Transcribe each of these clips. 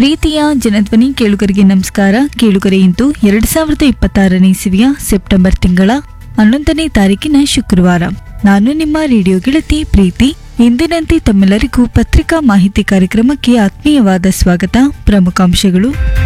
ಪ್ರೀತಿಯ ಜನಧ್ವನಿ ಕೇಳುಗರಿಗೆ ನಮಸ್ಕಾರ ಕೇಳುಗರೆ ಇಂದು ಎರಡ್ ಸಾವಿರದ ಇಪ್ಪತ್ತಾರನೇ ಇಸವಿಯ ಸೆಪ್ಟೆಂಬರ್ ತಿಂಗಳ ಹನ್ನೊಂದನೇ ತಾರೀಕಿನ ಶುಕ್ರವಾರ ನಾನು ನಿಮ್ಮ ರೇಡಿಯೋ ಗೆಳತಿ ಪ್ರೀತಿ ಇಂದಿನಂತೆ ತಮ್ಮೆಲ್ಲರಿಗೂ ಪತ್ರಿಕಾ ಮಾಹಿತಿ ಕಾರ್ಯಕ್ರಮಕ್ಕೆ ಆತ್ಮೀಯವಾದ ಸ್ವಾಗತ ಪ್ರಮುಖಾಂಶಗಳು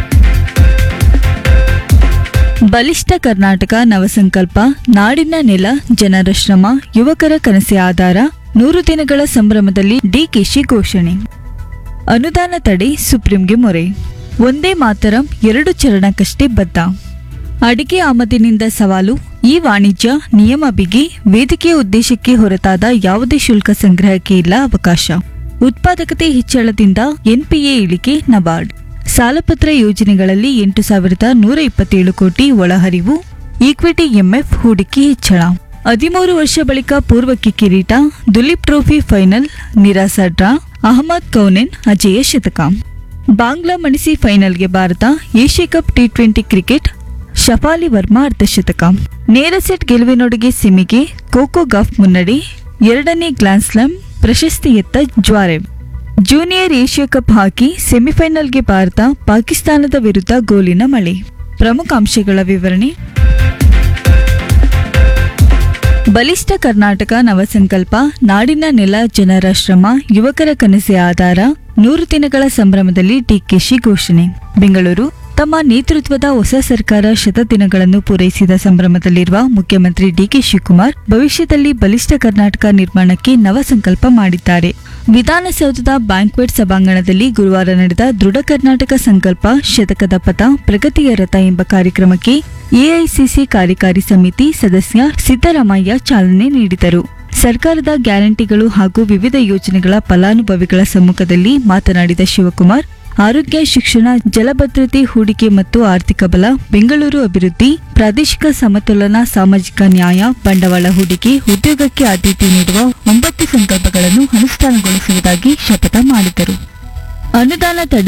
ಬಲಿಷ್ಠ ಕರ್ನಾಟಕ ನವಸಂಕಲ್ಪ ನಾಡಿನ ನೆಲ ಜನರ ಶ್ರಮ ಯುವಕರ ಕನಸೆ ಆಧಾರ ನೂರು ದಿನಗಳ ಸಂಭ್ರಮದಲ್ಲಿ ಡಿಕೆಶಿ ಘೋಷಣೆ ಅನುದಾನ ತಡೆ ಸುಪ್ರೀಂಗೆ ಮೊರೆ ಒಂದೇ ಮಾತರಂ ಎರಡು ಚರಣಕ್ಕಷ್ಟೇ ಬದ್ಧ ಅಡಿಕೆ ಆಮದಿನಿಂದ ಸವಾಲು ಈ ವಾಣಿಜ್ಯ ನಿಯಮ ಬಿಗಿ ವೇದಿಕೆಯ ಉದ್ದೇಶಕ್ಕೆ ಹೊರತಾದ ಯಾವುದೇ ಶುಲ್ಕ ಸಂಗ್ರಹಕ್ಕೆ ಇಲ್ಲ ಅವಕಾಶ ಉತ್ಪಾದಕತೆ ಹೆಚ್ಚಳದಿಂದ ಎನ್ಪಿಎ ಇಳಿಕೆ ನಬಾರ್ಡ್ ಸಾಲಪತ್ರ ಯೋಜನೆಗಳಲ್ಲಿ ಎಂಟು ಸಾವಿರದ ನೂರ ಇಪ್ಪತ್ತೇಳು ಕೋಟಿ ಒಳಹರಿವು ಈಕ್ವಿಟಿ ಎಂಎಫ್ ಹೂಡಿಕೆ ಹೆಚ್ಚಳ ಹದಿಮೂರು ವರ್ಷ ಬಳಿಕ ಪೂರ್ವಕ್ಕೆ ಕಿರೀಟ ದುಲೀಪ್ ಟ್ರೋಫಿ ಫೈನಲ್ ನಿರಾಸ ಡ್ರಾ ಅಹಮದ್ ಕೌನೆನ್ ಅಜೇಯ ಶತಕ ಬಾಂಗ್ಲಾ ಮಣಿಸಿ ಫೈನಲ್ಗೆ Bharat Asia cup T twenty cricket Shafali Verma ಅರ್ಧಶತಕ ನೇರ ಸೆಟ್ ಗೆಲುವಿನೊಡೆಗೆ ಸಿಮಿಗೆ ಕೋಕೋ ಗಾಫ್ ಮುನ್ನಡೆ ಎರಡನೇ ಗ್ರ್ಯಾಂಡ್ ಸ್ಲಾಮ್ ಪ್ರಶಸ್ತಿ ಎತ್ತ ಜ್ವಾರೆ ಜೂನಿಯರ್ ಏಷ್ಯಾ ಕಪ್ ಹಾಕಿ ಸೆಮಿಫೈನಲ್ಗೆ ಭಾರತ ಪಾಕಿಸ್ತಾನದ ವಿರುದ್ಧ ಗೋಲಿನ ಮಳೆ ಪ್ರಮುಖ ಅಂಶಗಳ ವಿವರಣೆ ಬಲಿಷ್ಠ ಕರ್ನಾಟಕ ನವಸಂಕಲ್ಪ ನಾಡಿನ ನೆಲ ಜನರ ಶ್ರಮ ಯುವಕರ ಕನಸೆ ಆಧಾರ ನೂರು ದಿನಗಳ ಸಂಭ್ರಮದಲ್ಲಿ ಡಿಕೆಶಿ ಘೋಷಣೆ ಬೆಂಗಳೂರು ತಮ್ಮ ನೇತೃತ್ವದ ಹೊಸ ಸರ್ಕಾರ ಶತ ದಿನಗಳನ್ನು ಪೂರೈಸಿದ ಸಂಭ್ರಮದಲ್ಲಿರುವ ಮುಖ್ಯಮಂತ್ರಿ ಡಿಕೆ ಶಿವಕುಮಾರ್ ಭವಿಷ್ಯದಲ್ಲಿ ಬಲಿಷ್ಠ ಕರ್ನಾಟಕ ನಿರ್ಮಾಣಕ್ಕೆ ನವ ಸಂಕಲ್ಪ ಮಾಡಿದ್ದಾರೆ ವಿಧಾನಸೌಧದ ಬ್ಯಾಂಕ್ವೆಟ್ ಸಭಾಂಗಣದಲ್ಲಿ ಗುರುವಾರ ನಡೆದ ದೃಢ ಕರ್ನಾಟಕ ಸಂಕಲ್ಪ ಶತಕದ ಪಥ ಪ್ರಗತಿಯ ರಥ ಎಂಬ ಕಾರ್ಯಕ್ರಮಕ್ಕೆ ಎಐಸಿಸಿ ಕಾರ್ಯಕಾರಿ ಸಮಿತಿ ಸದಸ್ಯ ಸಿದ್ದರಾಮಯ್ಯ ಚಾಲನೆ ನೀಡಿದರು ಸರ್ಕಾರದ ಗ್ಯಾರಂಟಿಗಳು ಹಾಗೂ ವಿವಿಧ ಯೋಜನೆಗಳ ಫಲಾನುಭವಿಗಳ ಸಮ್ಮುಖದಲ್ಲಿ ಮಾತನಾಡಿದ ಶಿವಕುಮಾರ್ ಆರೋಗ್ಯ ಶಿಕ್ಷಣ ಜಲಭದ್ರತೆ ಹೂಡಿಕೆ ಮತ್ತು ಆರ್ಥಿಕ ಬಲ ಬೆಂಗಳೂರು ಅಭಿವೃದ್ಧಿ ಪ್ರಾದೇಶಿಕ ಸಮತೋಲನ ಸಾಮಾಜಿಕ ನ್ಯಾಯ ಬಂಡವಾಳ ಹೂಡಿಕೆ ಉದ್ಯೋಗಕ್ಕೆ ಆದ್ಯತೆ ನೀಡುವ ಒಂಬತ್ತು ಸಂಕಲ್ಪಗಳನ್ನು ಅನುಷ್ಠಾನಗೊಳಿಸುವುದಾಗಿ ಶಪಥ ಮಾಡಿದರು ಅನುದಾನ ತಡೆ